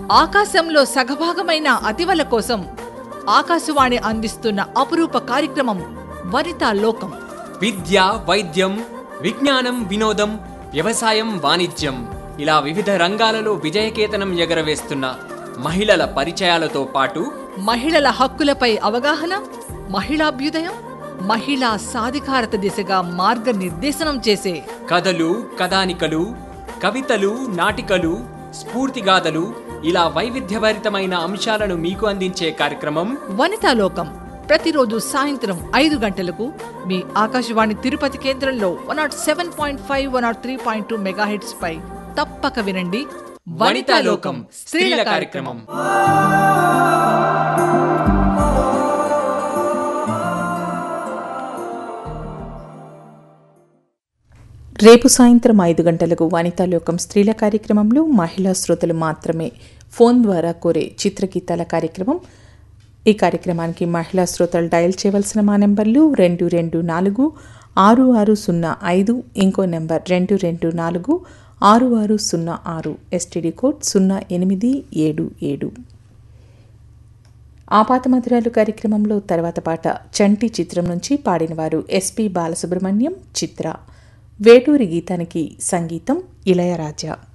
ఆకాశంలో సగభాగమైన అతివల కోసం ఆకాశవాణి అందిస్తున్న అపురూప కార్యక్రమం వనితా లోకం విద్య వైద్యం విజ్ఞానం వినోదం వ్యవసాయం వాణిజ్యం ఇలా వివిధ రంగాలలో విజయకేతనం ఎగరవేస్తున్న మహిళల పరిచయాలతో పాటు మహిళల హక్కులపై అవగాహన మహిళాభ్యుదయం మహిళా సాధికారత దిశగా మార్గనిర్దేశనం చేసే కథలు కథానికలు కవితలు నాటికలు స్ఫూర్తిగాథలు ఇలా వైవిధ్యభరితమైన అంశాలను మీకు అందించే కార్యక్రమం వనితా లోకం ప్రతిరోజు సాయంత్రం ఐదు గంటలకు మీ ఆకాశవాణి తిరుపతి కేంద్రంలో one nought seven point five one nought three point two mega పై తప్పక వినండి వనితా లోకం స్త్రీల కార్యక్రమం రేపు సాయంత్రం ఐదు గంటలకు వనితాలోకం స్త్రీల కార్యక్రమంలో మహిళా శ్రోతలు మాత్రమే ఫోన్ ద్వారా కోరే చిత్రగీతాల కార్యక్రమం ఈ కార్యక్రమానికి మహిళా శ్రోతలు డయల్ చేయవలసిన మా నెంబర్లు రెండు రెండు నాలుగు ఆరు ఆరు సున్నా ఐదు ఇంకో నెంబర్ రెండు రెండు నాలుగు ఆరు ఆరు సున్నా ఆరు ఎస్టీడీ కోడ్ సున్నా ఎనిమిది ఏడు ఏడు ఆపాత మధురాలు కార్యక్రమంలో తర్వాత పాట చంటి చిత్రం నుంచి పాడినవారు ఎస్పి బాలసుబ్రహ్మణ్యం చిత్ర వేటూరి గీతానికి సంగీతం ఇళయరాజా